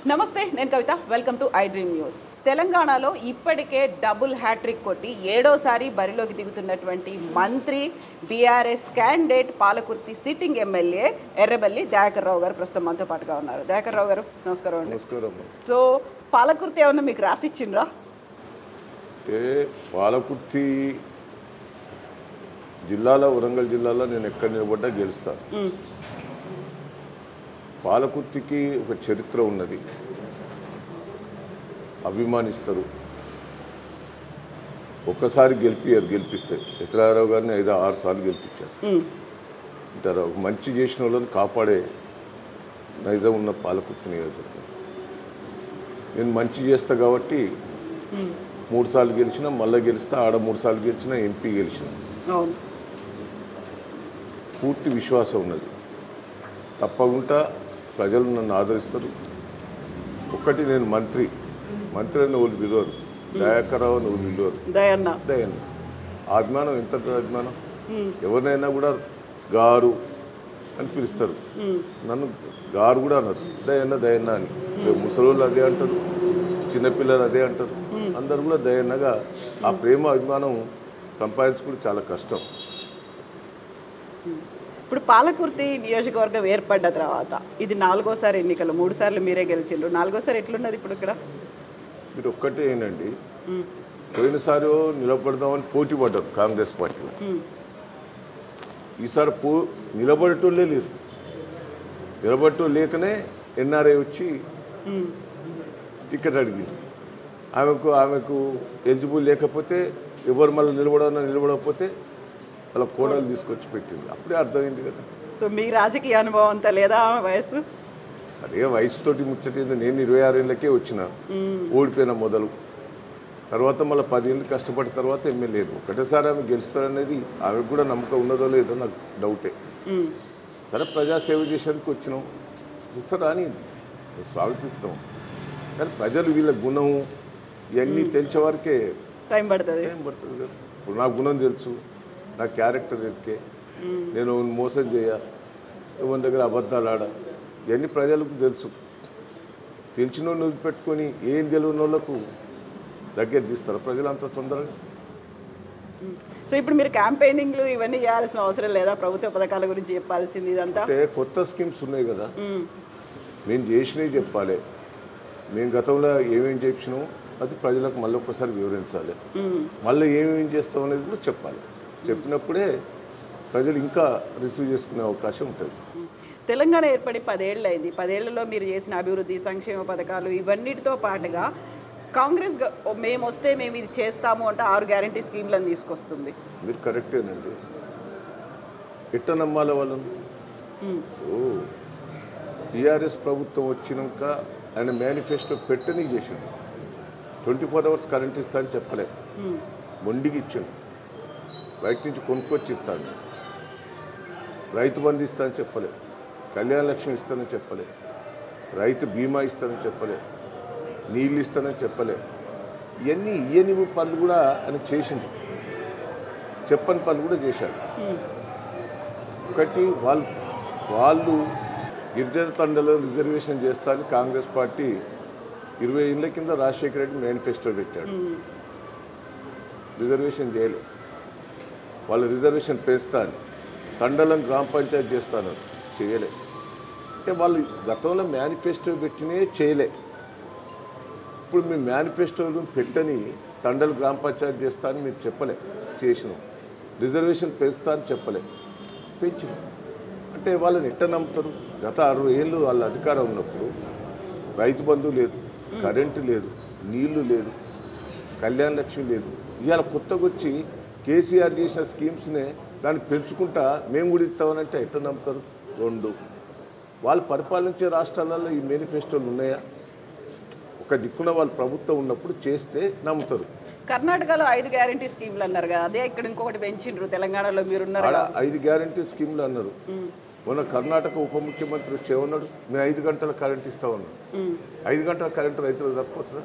నమస్తే నేను Kavitha welcome to I dream news తెలంగాణలో ఇప్పటికే డబుల్ హ్యాట్రిక్ కొట్టి ఏడోసారి బరిలోకి దిగుతున్నటువంటి మంత్రి BRS candidate Palakurthi sitting MLA Errabelli Dayakar Rao garu ప్రస్తుతం మనతో పాటుగా ఉన్నారు దయాకర్ రావు గారు నమస్కారం అండి నమస్కారం సో పాలకుర్తి ఏమన్నా మీకు రాసిచ్చిండ్రా అంటే పాలకుర్తి జిల్లాలో వరంగల్ జిల్లాలో నేను ఎక్కడ నిలబడ్డా గెలుస్తాను మ్, పాలకుర్తికి ఒక చరిత్ర ఉన్నది అభిమానిస్తారు ఒక్కసారి గెలిపియారు గెలిపిస్తే ఇతరారావు గారిని ఐదు ఆరు సార్లు గెలిపించారు మ్, అంటారు ఒక మంచి చేసిన వాళ్ళని కాపాడే నైజం ఉన్న పాలకుర్తి నియోజకవర్గం నేను మంచి చేస్తా కాబట్టి మ్, మూడు సార్లు గెలిచిన మళ్ళీ గెలిస్తా ఆడ మూడు సార్లు గెలిచిన ఎంపీ గెలిచిన అవును పూర్తి విశ్వాసం ఉన్నది తప్పకుండా ప్రజలు నన్ను ఆదరిస్తారు ఒక్కటి నేను మంత్రి మంత్రి అని వాళ్ళు పిలవరు దయాకరావు అని వాళ్ళు పిలవరు దయన్న దయన్ ఆ అభిమానం ఎంత అభిమానం మ్, ఎవరినైనా కూడా గారు అని పిలుస్తారు మ్, నన్ను గారు కూడా అన్నారు దయన్న దయన్న అని ముసలోళ్ళు అదే అంటారు చిన్నపిల్లలు అదే అంటారు అందరు కూడా దయన్నగా ఆ ప్రేమ అభిమానం సంపాదించుకోవడం చాలా కష్టం ఇప్పుడు పాలకుర్తి నియోజకవర్గం ఏర్పడ్డ తర్వాత ఇది నాలుగోసారి ఎన్నికలు మూడు సార్లు మీరే గెలిచిండ్రు నాలుగోసారి ఎట్లున్నది ఇప్పుడు ఇక్కడ మీరు ఒక్కటే ఏంటండి మ్, పోయినసారి నిలబడదామని పోటీ పడ్డారు కాంగ్రెస్ పార్టీలో మ్, ఈసారి పో నిలబడేటోళ్ళే లేరు నిలబడటం లేకనే ఎన్ఆర్ఐ వచ్చి మ్, టికెట్ అడిగింది ఆమెకు ఆమెకు ఎలిజిబుల్ లేకపోతే ఎవరు మళ్ళీ నిలబడన్నా నిలబడకపోతే వాళ్ళ కోడలు తీసుకొచ్చి పెట్టింది అప్పుడే అర్థమైంది కదా సో మీ రాజకీయ అనుభవం అంతా లేదా ఆమె వయసు సరే వయసుతోటి ముచ్చటేంది నేను ఇరవై ఆరు ఏళ్ళకే వచ్చిన ఓడిపోయిన మొదలు తర్వాత మళ్ళీ పది ఏళ్ళు కష్టపడిన తర్వాత ఎమ్మెల్యే ఒకటేసారి ఆమె గెలుస్తారనేది ఆమెకు కూడా నమ్మకం ఉన్నదో లేదో నాకు డౌటే మ్, సరే ప్రజాసేవ చేసేందుకు వచ్చినాం చూస్తారు అని స్వాగతిస్తాం కానీ ప్రజలు వీళ్ళ గుణం ఇవన్నీ తెలిసే వరకే టైం పడుతుంది ఏం పడుతుంది కదా ఇప్పుడు నా గుణం తెలుసు నా క్యారెక్టర్ ఎరికే నేను మోసం చేయ ఎవరి దగ్గర అబద్ధాలు ఆడ ఇవన్నీ ప్రజలకు తెలుసు తెలిసిన వాళ్ళు వదిలిపెట్టుకొని ఏం తెలియని వాళ్ళకు దగ్గర తీస్తారు ప్రజలు అంత తొందరగా సో ఇప్పుడు మీరు క్యాంపెయినింగ్లు ఇవన్నీ చేయాల్సిన అవసరం లేదా ప్రభుత్వ పథకాల గురించి చెప్పాల్సింది ఇదంతా అంటే కొత్త స్కీమ్స్ ఉన్నాయి కదా మ్, మేము చేసినవి చెప్పాలి మేము గతంలో ఏమేం చెప్పినామో అది ప్రజలకు మళ్ళీ ఒక్కసారి వివరించాలి మ్, మళ్ళీ ఏమేం చేస్తాం అనేది కూడా చెప్పాలి చెప్పినప్పుడే ప్రజలు ఇంకా రిసీవ్ చేసుకునే అవకాశం ఉంటుంది మ్. తెలంగాణ ఏర్పడి పదేళ్ళు అయింది పదేళ్లలో మీరు చేసిన అభివృద్ధి సంక్షేమ పథకాలు ఇవన్నిటితో పాటుగా కాంగ్రెస్ గ- మేము వస్తే మేము ఇది చేస్తాము అంటే ఆరు గ్యారంటీ స్కీమ్లను తీసుకొస్తుంది మీరు కరెక్టేనండి ఎట్ట నమ్మాలి వాళ్ళని మ్, ఓ టీఆర్ఎస్ ప్రభుత్వం వచ్చినాక ఆయన మేనిఫెస్టో పెట్టని చేసిండు ట్వంటీ ఫోర్ అవర్స్ కరెంట్ ఇస్తా అని చెప్పలే మ్, మొండికి ఇచ్చిండు బయట నుంచి కొనుక్కొచ్చి ఇస్తాను రైతు బంధు ఇస్తానని చెప్పలే కళ్యాణ లక్ష్మి ఇస్తానని చెప్పలే రైతు బీమా ఇస్తానని చెప్పలే నీళ్ళు ఇస్తానని చెప్పలే ఇవన్నీ ఇయని పనులు కూడా ఆయన చేసిండు చెప్పని పనులు కూడా చేశాడు మ్, ఒకటి వాళ్ళు వాళ్ళు గిరిజన తండలో రిజర్వేషన్ చేస్తానని కాంగ్రెస్ పార్టీ ఇరవై ఏళ్ళ కింద రాజశేఖర రెడ్డి మేనిఫెస్టో పెట్టాడు మ్, రిజర్వేషన్ చేయలే వాళ్ళు రిజర్వేషన్ పెంచుతాను తండలం గ్రామ పంచాయతీ చేస్తాను చేయలే అంటే వాళ్ళు గతంలో మేనిఫెస్టో పెట్టినే చేయలే ఇప్పుడు మీ మేనిఫెస్టోలు పెట్టని తండలు గ్రామ పంచాయతీ చేస్తా అని మీరు చెప్పలే చేసినాం రిజర్వేషన్ పెంచుతా అని చెప్పలే పెంచినాం అంటే వాళ్ళని ఎట్ట నమ్ముతారు గత అరవై ఏళ్ళు వాళ్ళ అధికారం ఉన్నప్పుడు రైతు బంధు లేదు కరెంటు లేదు నీళ్లు లేదు కళ్యాణ లక్ష్మి లేదు ఇవాళ కొత్తగా వచ్చి కేసీఆర్ చేసిన స్కీమ్స్నే దాన్ని పెంచుకుంటా మేము కూడా ఇస్తామనంటే ఎట్ట నమ్ముతారు రెండు వాళ్ళు పరిపాలించే రాష్ట్రాలలో ఈ మేనిఫెస్టోలు ఉన్నాయా ఒక దిక్కున వాళ్ళ ప్రభుత్వం ఉన్నప్పుడు చేస్తే నమ్ముతారు కర్ణాటకలో ఐదు గ్యారంటీ స్కీమ్లు అన్నారు కదా అదే ఇక్కడ ఇంకొకటి పెంచిండ్రు తెలంగాణలో మీరున్నారు ఆడ కదా. ఐదు గ్యారంటీ స్కీమ్లు అన్నారు మ్, మొన్న కర్ణాటక ఉప ముఖ్యమంత్రి వచ్చి ఏమన్నాడు మేము ఐదు గంటల కరెంట్ ఇస్తామన్నాడు మ్, ఐదు గంటల కరెంటు రైతులకు సరిపోతుందా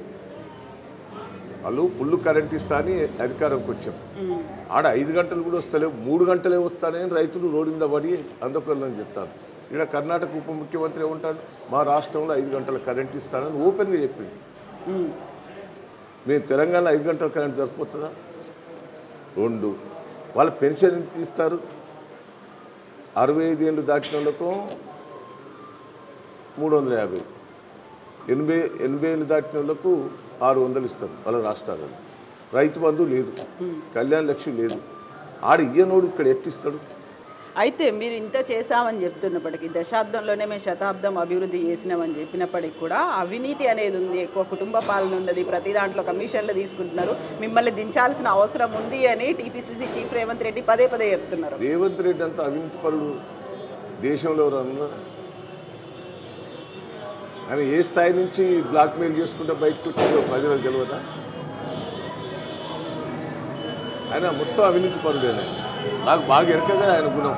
వాళ్ళు ఫుల్ కరెంట్ ఇస్తా అని అధికారంకి వచ్చాం మ్, ఆడ ఐదు గంటలు కూడా వస్తలేవు మూడు గంటలే వస్తానని రైతులు రోడ్డు మీద పడి అందరికీ చెప్తారు ఇక్కడ కర్ణాటక ఉప ముఖ్యమంత్రి ఏమంటాడు మా రాష్ట్రంలో ఐదు గంటల కరెంట్ ఇస్తానని ఓపెన్గా చెప్పింది ఉమ్, మేము తెలంగాణ ఐదు గంటల కరెంట్ సరిపోతుందా రెండు వాళ్ళ పెన్షన్ ఎంత ఇస్తారు అరవై ఐదు ఏళ్ళు దాటిన వాళ్ళకు మూడు వందల యాభై ఎనభై ఎనభై ఏళ్ళు దాటిన వాళ్ళకు ఆరు వందలు ఇస్తారు వాళ్ళ రాష్ట్రాలలో రైతు బంధు లేదు కళ్యాణ లక్ష్మి లేదు ఆడ ఇయ్యనోడు ఇక్కడ ఎట్టిస్తాడు అయితే మీరు ఇంత చేశామని చెప్తున్నప్పటికీ దశాబ్దంలోనే మేము శతాబ్దం అభివృద్ధి చేసినామని చెప్పినప్పటికీ కూడా అవినీతి అనేది ఉంది ఎక్కువ కుటుంబ పాలన ఉన్నది ప్రతి దాంట్లో కమిషన్లు తీసుకుంటున్నారు మిమ్మల్ని దించాల్సిన అవసరం ఉంది అని టీపీసీసీ చీఫ్ రేవంత్ రెడ్డి పదే పదే చెప్తున్నారు రేవంత్ రెడ్డి అంత అవినీతి పరుడు దేశంలో ఎవరన్నా ఆయన ఏ స్థాయి నుంచి బ్లాక్మెయిల్ చేసుకుంటే బయటకు వచ్చిందో ప్రజలకు తెలియదా ఆయన మొత్తం అవినీతి పరుడేనా నాకు బాగా ఎరకగా ఆయన గుణం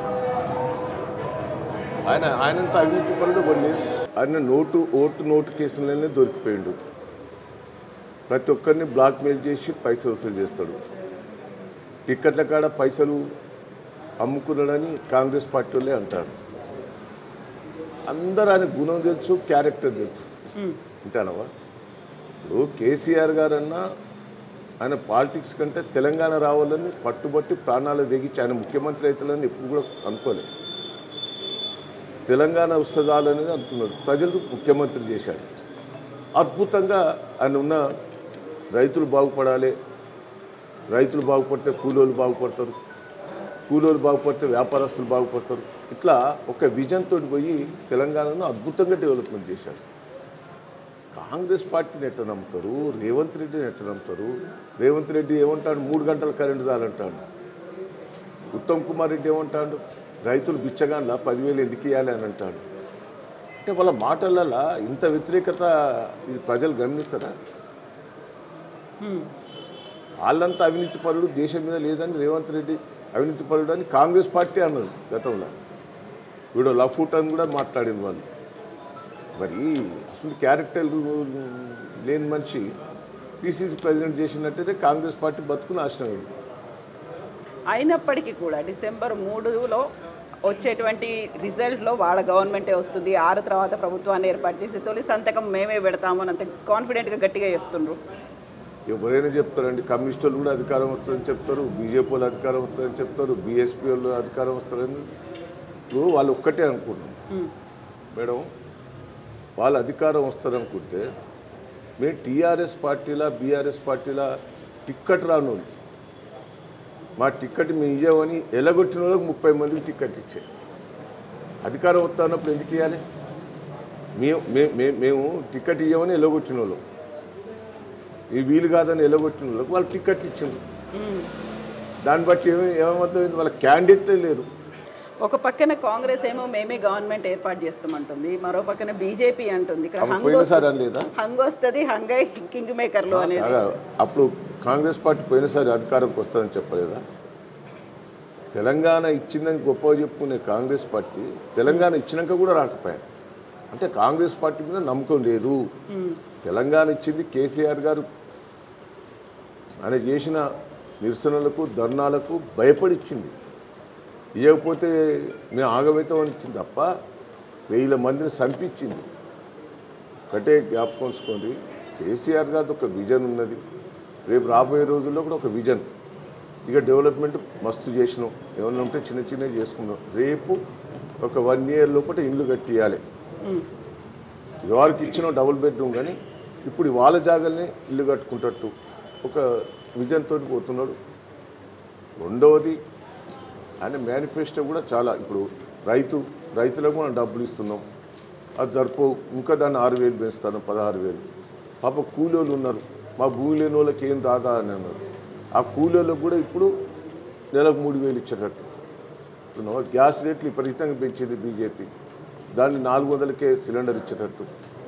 ఆయన ఆయనంత అవినీతి పరుడు ఎవరు లేరు ఆయన నోటు ఓటు నోటు కేసులనే దొరికిపోయిండు ప్రతి ఒక్కరిని బ్లాక్మెయిల్ చేసి పైసలు వసూలు చేస్తాడు టిక్కెట్ల కాడ పైసలు అమ్ముకున్నాడని కాంగ్రెస్ పార్టీ వాళ్ళే అంటారు అందరూ ఆయన గుణం తెలుసు క్యారెక్టర్ తెలుసు ఉమ్, వింటానవా ఇప్పుడు కేసీఆర్ గారన్నా ఆయన పాలిటిక్స్ కంటే తెలంగాణ రావాలని పట్టుబట్టి ప్రాణాలు తెగించి ఆయన ముఖ్యమంత్రి అవుతాడని ఎప్పుడు కూడా అనుకోలేదు తెలంగాణ వస్తుందాలనేది అనుకున్నాడు ప్రజలకు ముఖ్యమంత్రి చేశాడు అద్భుతంగా ఆయన ఉన్న రైతులు బాగుపడాలి రైతులు బాగుపడితే కూలోళ్ళు బాగుపడతారు కూలోళ్ళు బాగుపడితే వ్యాపారస్తులు బాగుపడతారు ఇట్లా ఒక విజన్ తోటి పోయి తెలంగాణను అద్భుతంగా డెవలప్మెంట్ చేశాడు కాంగ్రెస్ పార్టీని ఎట్ట నమ్ముతారు రేవంత్ రెడ్డిని ఎట్ట నమ్ముతారు రేవంత్ రెడ్డి ఏమంటాడు మూడు గంటల కరెంటు చాలంటాడు ఉత్తమ్ కుమార్ రెడ్డి ఏమంటాడు రైతులు బిచ్చగాండ్ల పదివేలు ఎందుకు ఇవ్వాలి అని అంటాడు అంటే వాళ్ళ మాటలలో ఇంత వ్యతిరేకత ఇది ప్రజలు గమనించరా ఉమ్. వాళ్ళంతా అవినీతి పరుడు దేశం మీద లేదని రేవంత్ రెడ్డి అవినీతి పరుడు అని కాంగ్రెస్ పార్టీ అన్నది గతంలో వీడు లఫూట్ అని కూడా మాట్లాడింది వాళ్ళు మరి అసలు క్యారెక్టర్ లేని మనిషి పీసీసీ ప్రెసిడెంట్ చేసినట్టయితే కాంగ్రెస్ పార్టీ బతుకుని నాశనం అయింది అయినప్పటికీ కూడా డిసెంబర్ మూడులో వచ్చేటువంటి రిజల్ట్లో వాళ్ళ గవర్నమెంటే వస్తుంది ఆరు తర్వాత ప్రభుత్వాన్ని ఏర్పాటు చేసి తొలి సంతకం మేమే పెడతాము అని అంత కాన్ఫిడెంట్గా గట్టిగా చెప్తుండ్రు ఎవరైనా చెప్తారండి కమ్యూనిస్ట్ వాళ్ళు కూడా అధికారం వస్తుందని చెప్తారు బీజేపీ వాళ్ళు అధికారం వస్తుందని చెప్తారు బీఎస్పీ వాళ్ళు అధికారం వస్తారని ఇప్పుడు వాళ్ళు ఒక్కటే అనుకున్నాం ఉమ్, మేడం వాళ్ళు అధికారం వస్తారనుకుంటే మేము టీఆర్ఎస్ పార్టీలా బీఆర్ఎస్ పార్టీలా టిక్కెట్ రాను వాళ్ళు. మా టిక్కెట్ మేము ఇవ్వమని ఎలగొట్టిన వాళ్ళకి ముప్పై మందికి టిక్కెట్ ఇచ్చాయి అధికారం వస్తున్నప్పుడు ఎందుకు ఇవ్వాలి మేము మే- మే- మేము టిక్కెట్ ఇవ్వమని ఎలగొట్టిన వాళ్ళు ఈ వీలు కాదని ఎలగొట్టిన వాళ్ళకి వాళ్ళు టిక్కెట్ ఇచ్చింది ఉమ్. దాన్ని బట్టి ఏమి ఏమర్థమైంది వాళ్ళ క్యాండిడేట్లే లేరు ఒక పక్కన కాంగ్రెస్ ఏమో మేమే గవర్నమెంట్ ఏర్పాటు చేస్తామంటుంది మరో పక్కన బీజేపీ అంటుంది ఇక్కడ హంగ్ పోయినసారి అని లేదా హంగ్ వస్తుంది హంగై కింగ్ మేకర్లు అనేది అలా అప్పుడు కాంగ్రెస్ పార్టీ పోయినసారి అధికారంకి వస్తుందని చెప్పలేదా తెలంగాణ ఇచ్చిందని గొప్పగా చెప్పుకునే కాంగ్రెస్ పార్టీ తెలంగాణ ఇచ్చినాక కూడా రాకపోయారు అంటే కాంగ్రెస్ పార్టీ మీద నమ్మకం లేదు ఉమ్, తెలంగాణ ఇచ్చింది కేసీఆర్ గారు ఆయన చేసిన నిరసనలకు ధర్నాలకు భయపడి ఇచ్చింది ఇవ్వకపోతే మేము ఆగమితం ఇచ్చింది తప్ప వేల మందిని చంపించింది ఒకటే జ్ఞాపకం ఉంచుకోండి కేసీఆర్ గారి ఒక విజన్ ఉన్నది రేపు రాబోయే రోజుల్లో కూడా ఒక విజన్ ఇక డెవలప్మెంట్ మస్తు చేసినాం ఏమన్నా ఉంటే చిన్న చిన్నవి చేసుకున్నాం రేపు ఒక వన్ ఇయర్ లోపల ఇండ్లు కట్టియాలి ఉమ్, ఇదివరకు ఇచ్చిన డబుల్ బెడ్రూమ్ కానీ ఇప్పుడు వాళ్ళ జాగాల్ని ఇల్లు కట్టుకుంటట్టు ఒక విజన్ తోటి పోతున్నాడు రెండవది ఆయన మేనిఫెస్టో కూడా చాలా ఇప్పుడు రైతు రైతులకు మనం డబ్బులు ఇస్తున్నాం అది జరుపు ఇంకా దాన్ని ఆరు వేలు పెంచుతాను పదహారు వేలు పాప కూలీలు ఉన్నారు మా భూమి లేని వాళ్ళకి ఏం రాదా అని అన్నారు ఆ కూలీలకు కూడా ఇప్పుడు నెలకు మూడు వేలు ఇచ్చేటట్టు ఇప్పుడు గ్యాస్ రేట్లు విపరీతంగా పెంచింది బీజేపీ దాన్ని నాలుగు వందలకే సిలిండర్ ఇచ్చేటట్టు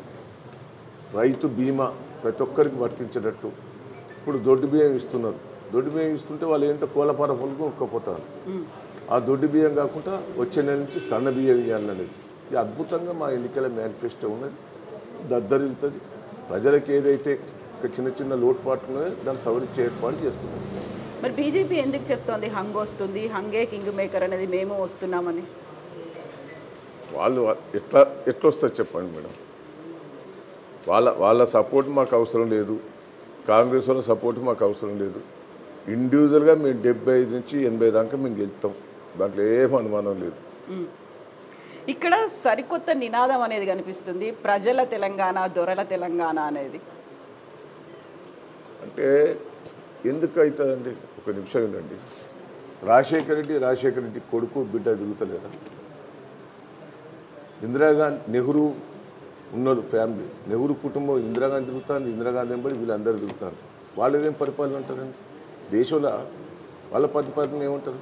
రైతు బీమా ప్రతి ఒక్కరికి వర్తించేటట్టు ఇప్పుడు దొడ్డు బియ్యం ఇస్తున్నారు దొడ్డు బియ్యం ఇస్తుంటే వాళ్ళు ఏంటో కోలపార పొలకు ఒక్కపోతారు ఉమ్. ఆ దొడ్డు బియ్యం కాకుండా వచ్చే నెల నుంచి సన్న బియ్యం ఇవ్వాలనేది ఇది అద్భుతంగా మా ఎన్నికల మేనిఫెస్టో ఉన్నది దద్దరిల్లుతుంది ప్రజలకు ఏదైతే ఒక చిన్న చిన్న లోటుపాట్లు ఉన్నాయో దాన్ని సవరించే ఏర్పాటు చేస్తున్నాం మరి బీజేపీ ఎందుకు చెప్తోంది హంగ్ వస్తుంది హంగే కింగ్ మేకర్ అనేది మేము వస్తున్నామని వాళ్ళు ఎట్లా ఎట్లా వస్తుంది చెప్పండి మేడం వాళ్ళ వాళ్ళ సపోర్ట్ మాకు అవసరం లేదు కాంగ్రెస్ వాళ్ళ సపోర్ట్ మాకు అవసరం లేదు ఇండివిజువల్గా మేము డెబ్బై ఐదు నుంచి ఎనభై దాకా మేము గెలుస్తాం దాంట్లో ఏం అనుమానం లేదు ఇక్కడ సరికొత్త నినాదం అనేది కనిపిస్తుంది ప్రజల తెలంగాణ దొరల తెలంగాణ అనేది అంటే ఎందుకు అవుతుందండి ఒక నిమిషం వినండి రాజశేఖర రెడ్డి రాజశేఖర రెడ్డి కొడుకు బిడ్డ తిరుగుతలేదా ఇందిరాగాంధీ నెహ్రూ ఉన్నారు ఫ్యామిలీ నెహ్రూ కుటుంబం ఇందిరాగాంధీ తిరుగుతాను ఇందిరాగాంధీ వెంబడి వీళ్ళందరూ తిరుగుతారు వాళ్ళు ఏదేం పరిపాలన అంటారండి దేశంలో వాళ్ళ పరిపాలన ఏమంటారు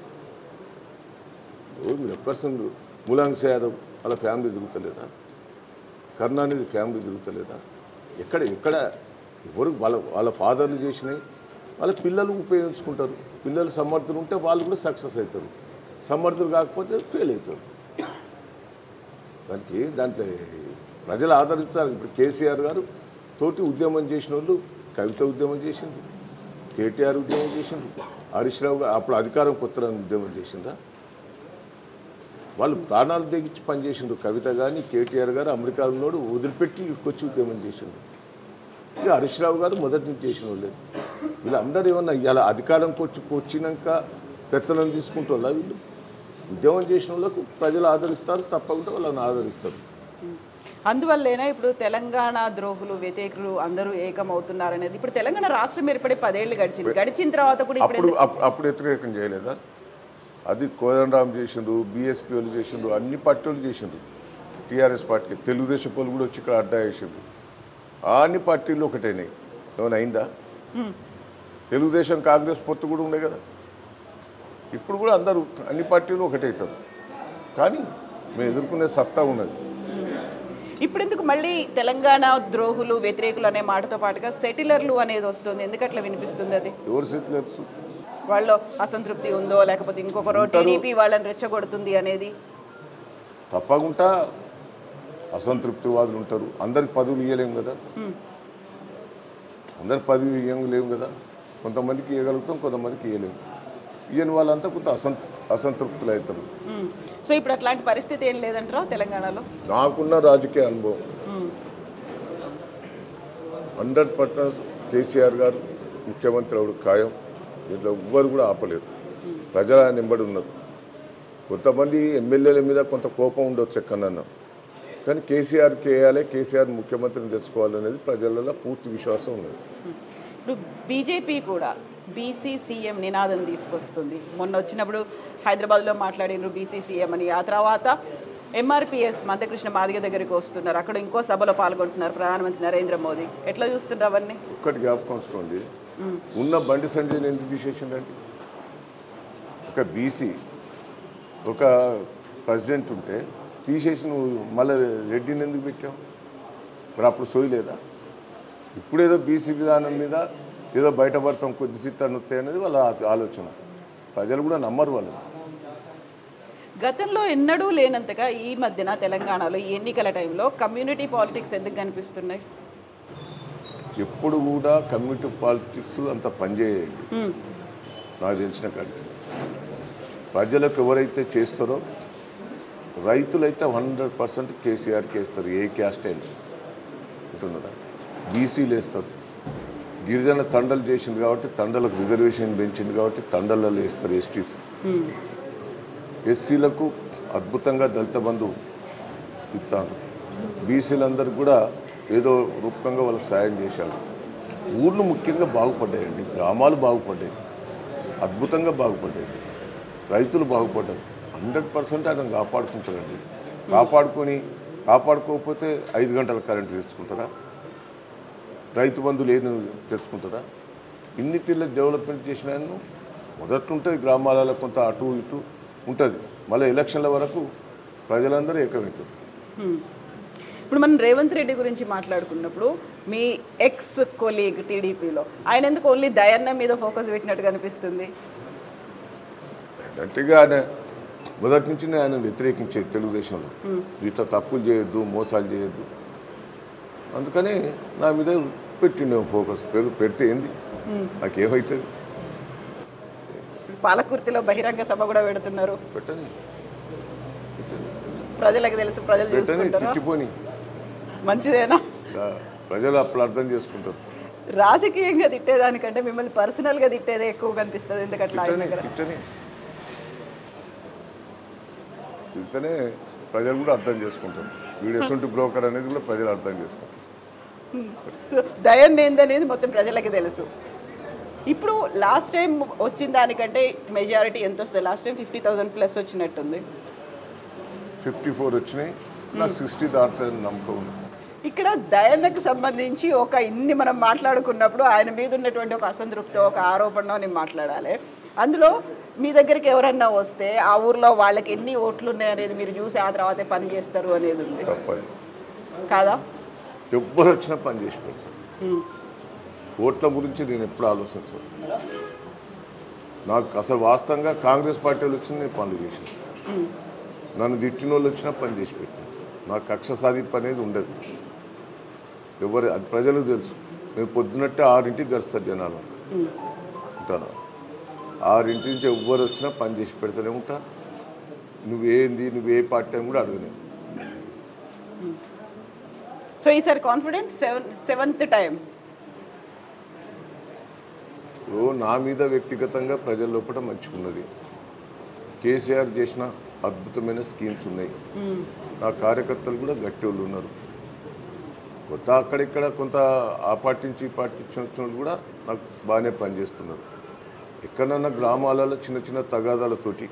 ఓ మీరు పర్సన్ ములాంగ్ యాదవ్ వాళ్ళ ఫ్యామిలీ తిరుగుతలేదా కరుణానిధి ఫ్యామిలీ తిరుగుతలేదా ఎక్కడ ఎక్కడ ఎవరు వాళ్ళ వాళ్ళ ఫాదర్లు చేసినాయి వాళ్ళ పిల్లలు ఉపయోగించుకుంటారు పిల్లలు సమర్థులు ఉంటే వాళ్ళు కూడా సక్సెస్ అవుతారు సమర్థులు కాకపోతే ఫెయిల్ అవుతారు దానికి దాంట్లో ప్రజలు ఆదరించాలి ఇప్పుడు కేసీఆర్ గారు తోటి ఉద్యమం చేసిన వాళ్ళు కవిత ఉద్యమం చేసింది కేటీఆర్ ఉద్యమం చేసింది హరీష్ రావు గారు అప్పుడు అధికారం కొత్త ఉద్యమం చేసిందా వాళ్ళు ప్రాణాలు తెగించి పనిచేసిండ్రు కవిత కానీ కేటీఆర్ గారు అమెరికాలో ఉన్నోడు వదిలిపెట్టి ఇక్కడికి ఉద్యమం చేసిండు ఇక హరీష్ రావు గారు మొదటి నుంచి చేసిన వాళ్ళే వీళ్ళందరూ ఏమన్నా ఇలా అధికారంకి వచ్చి వచ్చినాక పెత్తనం తీసుకుంటారా వీళ్ళు ఉద్యమం చేసిన వాళ్ళకు ప్రజలు ఆదరిస్తారు తప్పకుండా వాళ్ళని ఆదరిస్తారు అందువల్లేనా ఇప్పుడు తెలంగాణ ద్రోహులు వ్యతిరేకులు అందరూ ఏకమవుతున్నారు అనేది ఇప్పుడు తెలంగాణ రాష్ట్రం ఏర్పడి పదేళ్ళు గడిచింది గడిచిన తర్వాత కూడా ఇప్పుడు అప్పుడు అప్పుడు- అప్పుడు వ్యతిరేకం చేయలేదా అది కోదండరామ్ చేసిండ్రు బీఎస్పీ వాళ్ళు చేసిండ్రు అన్ని పార్టీలు చేసిండ్రు టీఆర్ఎస్ పార్టీకి తెలుగుదేశం వాళ్ళు కూడా వచ్చి ఇక్కడ అడ్డా వేసిండ్రు ఆ అన్ని పార్టీలు ఒకటేనాయి ఏమైనా అయిందా తెలుగుదేశం కాంగ్రెస్ పొత్తు కూడా ఉండే కదా ఇప్పుడు కూడా అందరూ అన్ని పార్టీలు ఒకటవుతారు కానీ మేము ఎదుర్కొనే సత్తా ఉన్నది ఇప్పుడు ఎందుకు మళ్ళీ తెలంగాణ ద్రోహులు వ్యతిరేకులు అనే మాటతో పాటుగా సెటిలర్లు అనేది వస్తుంది ఎందుకట్లా వినిపిస్తుంది అది ఎవరు సెటిలర్స్ వాళ్ళు అసంతృప్తి ఉందో లేకపోతే ఇంకొకరో టీడీపీ వాళ్ళని రెచ్చగొడుతుంది అనేది తప్పకుండా అసంతృప్తి వాదులు ఉంటారు అందరికి పదవులు ఇవ్వలేము కదా అందరికి పదవి ఇవ్వలేము కదా కొంతమందికి ఇవ్వగలుగుతాం కొంతమందికి ఇవ్వలేము ఇవ్వని వాళ్ళంతా కొంత అసంత అసంతృప్తులు అవుతారు ఉమ్. సో ఇప్పుడు అట్లాంటి పరిస్థితి ఏం లేదంటారా తెలంగాణలో నాకున్న రాజకీయ అనుభవం ఉమ్. హండ్రెడ్ పర్సెంట్ కేసీఆర్ గారు ముఖ్యమంత్రి అవడు ఖాయం దీంట్లో ఎవ్వరు కూడా ఆపలేరు ప్రజల నింబడి ఉన్నారు కొంతమంది ఎమ్మెల్యేల మీద కొంత కోపం ఉండొచ్చు ఎక్కడన్నా కానీ కేసీఆర్కి వేయాలి కేసీఆర్ ముఖ్యమంత్రిని తెచ్చుకోవాలనేది ప్రజలలో పూర్తి విశ్వాసం ఉన్నది ఇప్పుడు బీజేపీ కూడా బీసీ సీఎం నినాదం తీసుకొస్తుంది మొన్న వచ్చినప్పుడు హైదరాబాద్లో మాట్లాడినారు బీసీ సీఎం అని ఆ తర్వాత ఎంఆర్పిఎస్ మందకృష్ణ మాదిగ దగ్గరికి వస్తున్నారు అక్కడ ఇంకో సభలో పాల్గొంటున్నారు ప్రధానమంత్రి నరేంద్ర మోదీ ఎట్లా చూస్తున్నారు అవన్నీ ఒక్కటి జ్ఞాపకం ఉంచుకోండి ఉన్న బండి సంజయ్ని ఎందుకు తీసేసిండండి ఒక బీసీ ఒక ప్రెసిడెంట్ ఉంటే తీసేసి నువ్వు మళ్ళీ రెడ్డిని ఎందుకు పెట్టావు మరి అప్పుడు సోయలేదా ఇప్పుడేదో బీసీ విధానం మీద ఏదో బయటపడతాం కొద్ది సీట్లు వస్తాయి అనేది వాళ్ళ ఆ- ఆలోచన ప్రజలు కూడా నమ్మరు వాళ్ళు గతంలో ఎన్నడూ లేనంతగా ఈ మధ్యన తెలంగాణలో ఈ ఎన్నికల టైంలో కమ్యూనిటీ పాలిటిక్స్ ఎందుకు కనిపిస్తున్నాయి ఎప్పుడు కూడా కమ్యూనిటీ పాలిటిక్స్ అంత పనిచేయండి ఉమ్. నాకు తెలిసిన కాడికి ప్రజలకు ఎవరైతే చేస్తారో రైతులైతే హండ్రెడ్ పర్సెంట్ కేసీఆర్కి వేస్తారు ఏ క్యాస్ట్ అయినా ఉంటున్నారా బీసీలు వేస్తారు గిరిజన తండలు చేసింది కాబట్టి తండలకు రిజర్వేషన్ పెంచింది కాబట్టి తండలలో వేస్తారు ఎస్టీస్ ఉమ్. ఎస్సీలకు అద్భుతంగా దళిత బంధు ఇస్తాను బీసీలందరికీ కూడా ఏదో రూపకంగా వాళ్ళకి సాయం చేశారు ఊర్లు ముఖ్యంగా బాగుపడ్డాయండి గ్రామాలు బాగుపడ్డాయి అద్భుతంగా బాగుపడ్డాయి రైతులు బాగుపడ్డారు హండ్రెడ్ పర్సెంట్ ఆయన కాపాడుకుంటారండి కాపాడుకొని కాపాడుకోకపోతే ఐదు గంటల కరెంట్ తెచ్చుకుంటారా రైతు బంధువులు ఏది తెచ్చుకుంటారా ఇన్ని తీర్ల డెవలప్మెంట్ చేసిన ఆయన మొదట్లుంటుంది గ్రామాలలో కొంత అటు ఇటు ఉంటుంది మళ్ళీ ఎలక్షన్ల వరకు ప్రజలందరూ ఏకమవుతారు హ్మ్. ఇప్పుడు మనం రేవంత్ రెడ్డి గురించి మాట్లాడుకున్నప్పుడు మీ ఎక్స్ కొలీగ్ టీడీపీలో ఆయన ఎందుకు ఓన్లీ దయన్న మీద ఫోకస్ పెట్టినట్టు కనిపిస్తుంది గట్టిగా ఆయన మొదటి నుంచి ఆయన వ్యతిరేకించేది తెలుగుదేశంలో ఇట్లా తప్పులు చేయొద్దు మోసాలు చేయొద్దు అందుకని నా మీద పెట్టిండే ఫోకస్ పెరు- పెడితే ఏంది నాకేమవుతుంది పాలకుర్తిలో బహిరంగ సభ కూడా పెడుతున్నారు పెట్టని పెట్టని ప్రజలకు తెలుసు ప్రజలు పెట్టని చూసుకుంటారు తిట్టిపోని మంచిదేనా ఆ, ప్రజలు అప్పుడు అర్థం చేసుకుంటారు రాజకీయంగా తిట్టేదానికంటే మిమ్మల్ని పర్సనల్గా తిట్టేదే ఎక్కువ కనిపిస్తుంది ఎందుకట్లా ఆయన తిట్టని దగ్గర తిట్టని తిట్టనే ప్రజలు కూడా అర్థం చేసుకుంటారు వీడు ఎటువంటి బ్రోకర్ అనేది కూడా ప్రజలు అర్థం చేసుకుంటారు దయన్ ఏందనేది మొత్తం ప్రజలకి తెలుసు ఇప్పుడు లాస్ట్ టైం వచ్చిన దానికంటే మెజారిటీ ఎంత వస్తుంది last time fifty thousand plus వచ్చినట్టుంది ఫిఫ్టీ ఫోర్ వచ్చినాయి నాకు సిక్స్టీ దాటుతుందని నమ్మకం ఉంది ఇక్కడ దయన్నకు సంబంధించి ఒక ఇన్ని మనం మాట్లాడుకున్నప్పుడు ఆయన మీద ఉన్నటువంటి ఒక అసంతృప్తి ఒక ఆరోపణ నేను మాట్లాడాలి అందులో మీ దగ్గరికి ఎవరన్నా వస్తే ఆ ఊర్లో వాళ్ళకి ఎన్ని ఓట్లు ఉన్నాయి అనేది మీరు చూసి ఆ తర్వాతే పని చేస్తారు అనేది ఉంది తప్పది కాదా ఎవ్వరు వచ్చినా పని చేసి పెడతారు ఉమ్. ఓట్ల గురించి నేను ఎప్పుడు ఆలోచించను నాకు అసలు వాస్తవంగా కాంగ్రెస్ పార్టీ వాళ్ళు వచ్చింది నేను పనులు చేసిన నన్ను తిట్టిన వాళ్ళు వచ్చినా పని చేసి పెట్టాను నాకు కక్ష సాధింపు అనేది ఉండదు ఎవరు అది ప్రజలకు తెలుసు నేను పొద్దునట్టే ఆరింటికి గడుస్తారు జనాలు ఉంటాను ఆరింటి నుంచి ఎవ్వరు వచ్చినా పని చేసి పెడతానే ఉంటా నువ్వేంది నువ్వే పార్టీ అని కూడా అడగను సో ఈసారి కాన్ఫిడెంట్ సెవెన్ సెవెంత్ టైం ఇప్పుడు నా మీద వ్యక్తిగతంగా ప్రజల లోపల మంచుకున్నది కేసీఆర్ చేసిన అద్భుతమైన స్కీమ్స్ ఉన్నాయి నా కార్యకర్తలు కూడా గట్టి వాళ్ళు ఉన్నారు కొత్త అక్కడిక్కడ కొంత ఆ పార్టీ నుంచి ఈ పార్టీ నుంచి వచ్చిన వాళ్ళు కూడా నాకు బాగానే పనిచేస్తున్నారు ఎక్కడన్నా గ్రామాలలో చిన్న చిన్న తగాదాలతోటి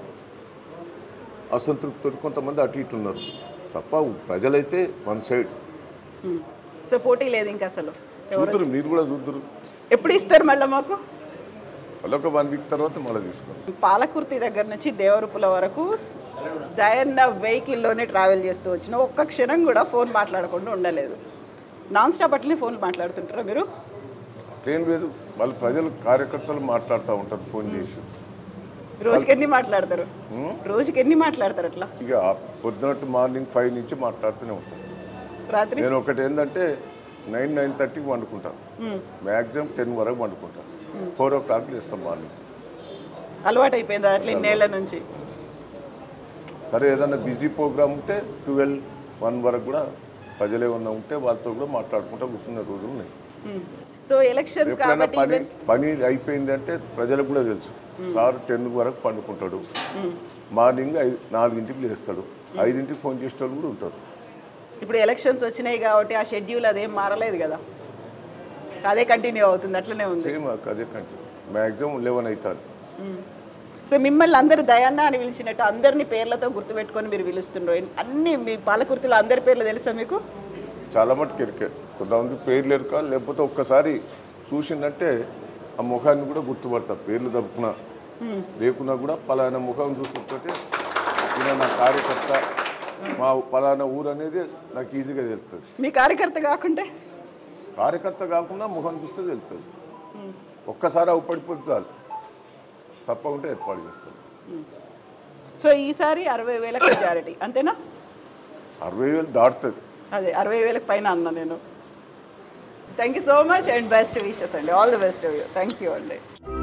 అసంతృప్తితో కొంతమంది అటు ఇటు ఉన్నారు తప్ప ప్రజలైతే వన్ సైడ్ సో పోటీ లేదు ఇంకా అసలు ఎవరు చూద్దరు మీరు కూడా చూద్దరు ఎప్పుడు ఇస్తారు మళ్ళీ మాకు మళ్ళీ ఒక వన్ వీక్ తర్వాత మళ్ళీ తీసుకోండి పాలకుర్తి దగ్గర నుంచి దేవరుపుల వరకు దయన్న వెహికల్లోనే ట్రావెల్ చేస్తూ వచ్చిన ఒక్క క్షణం కూడా ఫోన్ మాట్లాడకుండా ఉండలేదు నాన్ స్టాప్ అట్లనే ఫోన్ మాట్లాడుతుంటారా మీరు అట్లేం లేదు వాళ్ళ ప్రజలు కార్యకర్తలు మాట్లాడుతూ ఉంటారు ఫోన్ చేసి రోజుకి ఎన్ని మాట్లాడతారు రోజుకి ఎన్ని మాట్లాడతారు అట్లా ఇక పొద్దునట్టు మార్నింగ్ ఫైవ్ నుంచి మాట్లాడుతూనే ఉంటాను రాత్రి నేను ఒకటి ఏంటంటే నైన్ నైన్ థర్టీకి వండుకుంటాను మ్మ్. మ్యాక్సిమం టెన్ వరకు వండుకుంటాను ఫోర్ ఓ క్లాక్ లేస్తాం మార్నింగ్ అలవాటు అయిపోయింది అట్లా ఇన్నేళ్ల నుంచి సరే ఏదైనా బిజీ ప్రోగ్రామ్ ఉంటే ట్వెల్వ్ వన్ వరకు కూడా ప్రజలు ఏమన్నా ఉంటే వాళ్ళతో కూడా మాట్లాడుకుంటూ కూర్చున్న రోజులు ఉన్నాయి సో ఎలక్షన్స్ ఎప్పుడైనా కాబట్టి పని ఈవెన్ పని అయిపోయింది అంటే ప్రజలకు కూడా తెలుసు సార్ టెన్ వరకు పండుకుంటాడు మార్నింగ్ ఐదు నాలుగింటికి లేస్తాడు ఐదింటికి ఫోన్ చేసే వాళ్ళు కూడా ఉంటారు ఇప్పుడు ఎలక్షన్స్ వచ్చినాయి కాబట్టి ఆ షెడ్యూల్ అదేం మారలేదు కదా అదే కంటిన్యూ అవుతుంది అట్లనే ఉంది సేమ్ అదే కంటిన్యూ మ్యాక్సిమం లెవెన్ అవుతుంది సో మిమ్మల్ని అందరు దయాన్న అని పిలిచినట్టు అందరిని పేర్లతో గుర్తుపెట్టుకొని మీరు పిలుస్తుండ్రు అన్ని మీ పాలకుర్తిలో అందరి పేర్లు తెలుసా మీకు చాలా మటుకు ఎరికే కొంతమంది పేర్లు ఎరక లేకపోతే ఒక్కసారి చూసిందంటే ఆ ముఖాన్ని కూడా గుర్తుపడతారు పేర్లు తరపున లేకున్నా కూడా పలానా ముఖం చూస్తుంటే ఈయన నా కార్యకర్త మా పలానా ఊరు అనేది నాకు ఈజీగా తెలుస్తుంది మీ కార్యకర్త కాకుంటే కార్యకర్త కాకుండా ముఖం చూస్తే తెలుస్తుంది ఒక్కసారి అవుపడిపోతే చాలు తప్పకుండా ఏర్పాటు చేస్తాను సో ఈసారి అరవై వేలకు మెజారిటీ అంతేనా అరవై వేలు దాటుతుంది అదే అరవై వేలకు పైన అన్నా నేను thank you so much and best wishes అండి all the best thank you అండి